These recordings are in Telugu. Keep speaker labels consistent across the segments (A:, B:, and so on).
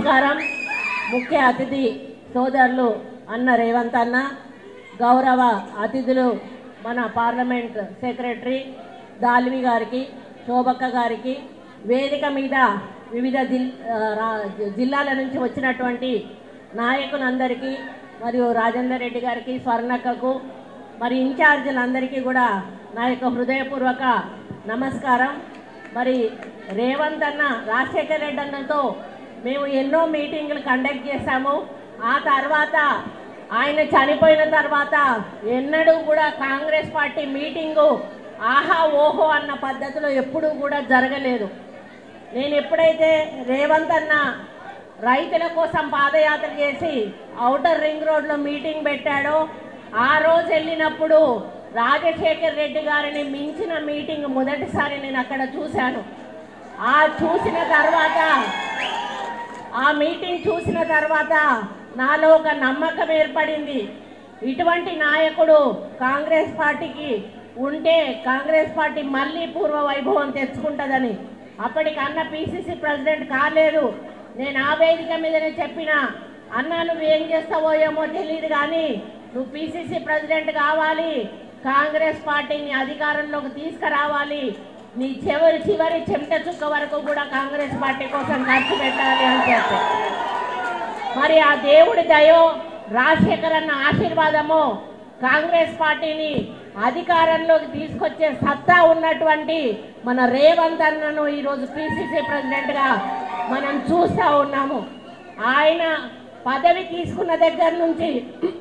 A: నమస్కారం ముఖ్య అతిథి సోదరులు అన్న రేవంత్ అన్న గౌరవ అతిథులు మన పార్లమెంట్ సెక్రటరీ దాల్వి గారికి శోభక్క గారికి వేదిక మీద వివిధ జిల్ ఆ, రా- జిల్లాల నుంచి వచ్చినటువంటి నాయకులందరికీ మరియు రాజేందర్ రెడ్డి గారికి స్వర్ణక్కకు మరి ఇన్ఛార్జీలందరికీ కూడా నా యొక్క హృదయపూర్వక నమస్కారం మరి రేవంత్ అన్న రాజశేఖర రెడ్డి అన్నతో మేము ఎన్నో మీటింగ్లు కండక్ట్ చేశాము ఆ తర్వాత ఆయన చనిపోయిన తర్వాత ఎన్నడూ కూడా కాంగ్రెస్ పార్టీ మీటింగు ఆహా ఓహో అన్న పద్ధతిలో ఎప్పుడూ కూడా జరగలేదు నేను ఎప్పుడైతే రేవంత్ అన్న రైతుల కోసం పాదయాత్ర చేసి ఔటర్ రింగ్ రోడ్లో మీటింగ్ పెట్టాడో ఆ రోజు వెళ్ళినప్పుడు రాజశేఖర్ రెడ్డి గారిని మించిన మీటింగ్ మొదటిసారి నేను అక్కడ చూశాను ఆ చూసిన తర్వాత ఆ మీటింగ్ చూసిన తర్వాత నాలో ఒక నమ్మకం ఏర్పడింది ఇటువంటి నాయకుడు కాంగ్రెస్ పార్టీకి ఉంటే కాంగ్రెస్ పార్టీ మళ్ళీ పూర్వ వైభవం తెచ్చుకుంటుందని అప్పటికన్నా పిసిసి ప్రెసిడెంట్ కాలేదు నేను ఆ వేదిక మీదనే చెప్పిన అన్న నువ్వు ఏం చేస్తావో ఏమో తెలియదు కానీ నువ్వు పిసిసి ప్రెసిడెంట్ కావాలి కాంగ్రెస్ పార్టీని అధికారంలోకి తీసుకురావాలి నీ చివరి చివరి చెమట చుక్క వరకు కూడా కాంగ్రెస్ పార్టీ కోసం ఖర్చు పెట్టాలి అని చెప్పి మరి ఆ దేవుడి దయో రాజశేఖర్ అన్న ఆశీర్వాదము కాంగ్రెస్ పార్టీని అధికారంలోకి తీసుకొచ్చే సత్తా ఉన్నటువంటి మన రేవంత్ అన్నను ఈరోజు పిసిసి ప్రెసిడెంట్గా మనం చూస్తూ ఉన్నాము ఆయన పదవి తీసుకున్న దగ్గర నుంచి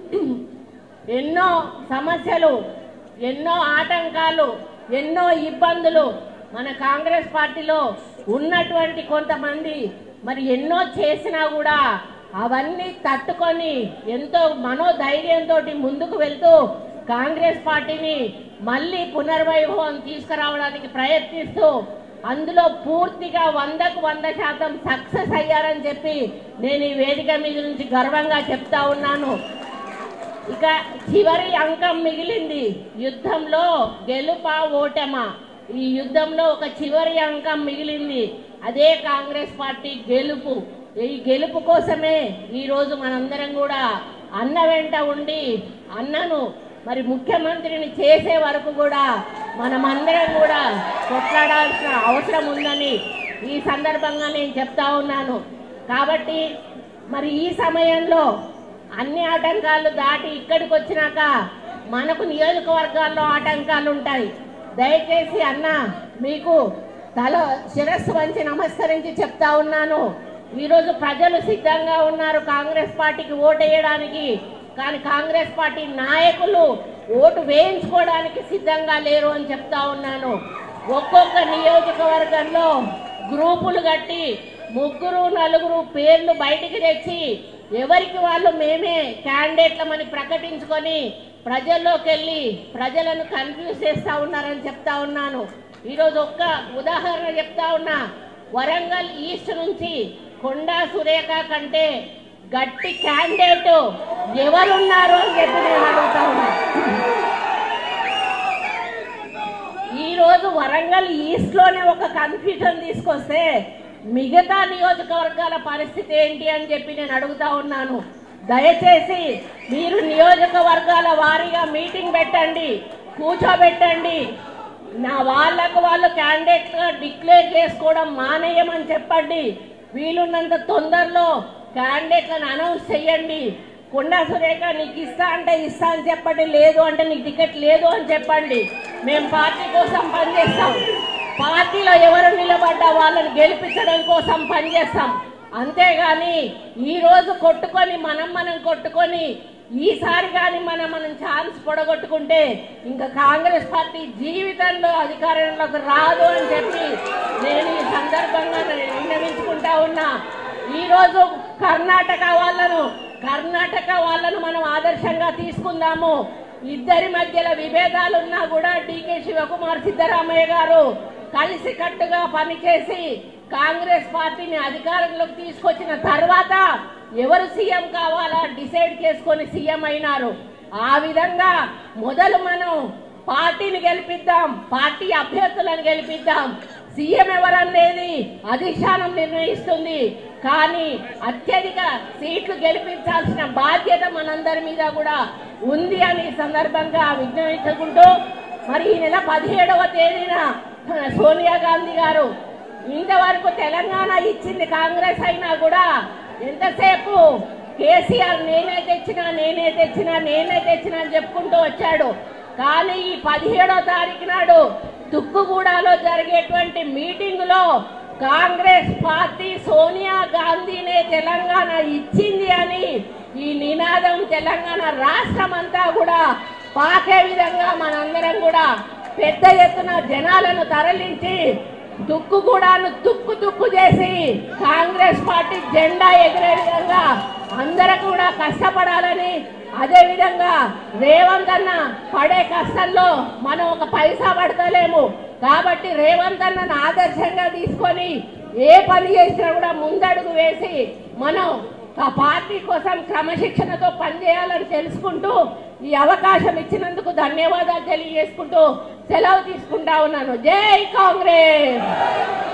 A: ఎన్నో సమస్యలు ఎన్నో ఆటంకాలు ఎన్నో ఇబ్బందులు మన కాంగ్రెస్ పార్టీలో ఉన్నటువంటి కొంతమంది మరి ఎన్నో చేసినా కూడా అవన్నీ తట్టుకొని ఎంతో మనోధైర్యంతో ముందుకు వెళ్తూ కాంగ్రెస్ పార్టీని మళ్ళీ పునర్వైభవం తీసుకురావడానికి ప్రయత్నిస్తూ అందులో పూర్తిగా వందకు వంద శాతం సక్సెస్ అయ్యారని చెప్పి నేను ఈ వేదిక మీద నుంచి గర్వంగా చెప్తా ఉన్నాను ఇక చివరి అంకం మిగిలింది యుద్ధంలో గెలుపా ఓటమా ఈ యుద్ధంలో ఒక చివరి అంకం మిగిలింది అదే కాంగ్రెస్ పార్టీ గెలుపు ఈ గెలుపు కోసమే ఈరోజు మనందరం కూడా అన్న వెంట ఉండి అన్నను మరి ముఖ్యమంత్రిని చేసే వరకు కూడా మనమందరం కూడా కొట్లాడాల్సిన అవసరం ఉందని ఈ సందర్భంగా నేను చెప్తా ఉన్నాను కాబట్టి మరి ఈ సమయంలో అన్ని ఆటంకాలు దాటి ఇక్కడికి వచ్చినాక మనకు నియోజకవర్గాల్లో ఆటంకాలు ఉంటాయి దయచేసి అన్న మీకు తల శిరస్సు వంచి నమస్కరించి చెప్తా ఉన్నాను ఈరోజు ప్రజలు సిద్ధంగా ఉన్నారు కాంగ్రెస్ పార్టీకి ఓటేయడానికి కానీ కాంగ్రెస్ పార్టీ నాయకులు ఓటు వేయించుకోవడానికి సిద్ధంగా లేరు అని చెప్తా ఉన్నాను ఒక్కొక్క నియోజకవర్గంలో గ్రూపులు కట్టి ముగ్గురు నలుగురు పేర్లు బయటికి తెచ్చి ఎవరికి వాళ్ళు మేమే క్యాండిడేట్లమని ప్రకటించుకొని ప్రజల్లోకి వెళ్ళి ప్రజలను కన్ఫ్యూజ్ చేస్తా ఉన్నారని చెప్తా ఉన్నాను ఈరోజు ఒక్క ఉదాహరణ చెప్తా ఉన్నా వరంగల్ ఈస్ట్ నుంచి కొండా సురేఖ కంటే గట్టి క్యాండిడేట్ ఎవరున్నారు అని చెప్పి నేను అడుగుతా ఉన్నా ఈ రోజు వరంగల్ ఈస్ట్ లోనే ఒక కన్ఫ్యూజన్ తీసుకొస్తే మిగతా నియోజకవర్గాల పరిస్థితి ఏంటి అని చెప్పి నేను అడుగుతా ఉన్నాను దయచేసి మీరు నియోజకవర్గాల వారీగా మీటింగ్ పెట్టండి కూర్చోబెట్టండి నా వాళ్ళకు వాళ్ళు క్యాండిడేట్గా డిక్లేర్ చేసుకోవడం మానేయమని చెప్పండి వీలున్నంత తొందరలో క్యాండిడేట్లను అనౌన్స్ చేయండి కొండా సురేఖ నీకు ఇస్తా అంటే ఇస్తా అని చెప్పండి లేదు అంటే నీకు టికెట్ లేదు అని చెప్పండి మేము పార్టీ కోసం పనిచేస్తాం పార్టీలో ఎవరు నిలబడ్డా వాళ్ళని గెలిపించడం కోసం పనిచేస్తాం అంతేగాని ఈ రోజు కొట్టుకొని మనం మనం కొట్టుకొని ఈసారి కానీ మనం మనం ఛాన్స్ పొడగొట్టుకుంటే ఇంకా కాంగ్రెస్ పార్టీ జీవితంలో అధికారంలోకి రాదు అని చెప్పి నేను ఈ సందర్భంగా నేను విన్నవించుకుంటా ఉన్నా ఈ రోజు కర్ణాటక వాళ్ళను కర్ణాటక వాళ్ళను మనం ఆదర్శంగా తీసుకుందాము ఇద్దరి మధ్యలో విభేదాలు ఉన్నా కూడా డీకే శివకుమార్ సిద్ధరామయ్య గారు కలిసి కట్టుగా పనిచేసి కాంగ్రెస్ పార్టీని అధికారంలోకి తీసుకొచ్చిన తర్వాత ఎవరు సీఎం కావాలా డిసైడ్ చేసుకొని సీఎం అయినారు ఆ విధంగా మొదలు మనం పార్టీని గెలిపిద్దాం పార్టీ అభ్యర్థులను గెలిపిద్దాం సీఎం ఎవరనేది అధిష్టానం నిర్ణయిస్తుంది కానీ అత్యధిక సీట్లు గెలిపించాల్సిన బాధ్యత మనందరి మీద కూడా ఉంది అని ఈ సందర్భంగా విజ్ఞాపించుకుంటూ మరి ఈ నెల పదిహేడవ తేదీన మన సోనియా గాంధీ గారు ఇంతవరకు తెలంగాణ ఇచ్చింది కాంగ్రెస్ అయినా కూడా ఎంతసేపు కేసీఆర్ నేనే తెచ్చినా నేనే తెచ్చినా నేనే తెచ్చినా అని చెప్పుకుంటూ వచ్చాడు కానీ ఈ పదిహేడో తారీఖు నాడు తుక్కుగూడలో జరిగేటువంటి మీటింగ్ లో కాంగ్రెస్ పార్టీ సోనియా గాంధీనే తెలంగాణ ఇచ్చింది అని ఈ నినాదం తెలంగాణ రాష్ట్రం అంతా కూడా పాకే విధంగా మనందరం కూడా పెద్ద ఎత్తున జనాలను తరలించి తుక్కు కూడాను తుక్కు తుక్కు చేసి కాంగ్రెస్ పార్టీ జెండా ఎగిరే విధంగా అందరూ కూడా కష్టపడాలని అదే విధంగా రేవంత్ అన్న పడే కష్టంలో మనం ఒక పైసా పడతలేము కాబట్టి రేవంత్ అన్నను ఆదర్శంగా తీసుకొని ఏ పని చేసినా కూడా ముందడుగు వేసి మనం ఆ పార్టీ కోసం క్రమశిక్షణతో పనిచేయాలని తెలుసుకుంటూ ఈ అవకాశం ఇచ్చినందుకు ధన్యవాదాలు తెలియజేసుకుంటూ సెలవు తీసుకుంటా ఉన్నాను జై కాంగ్రెస్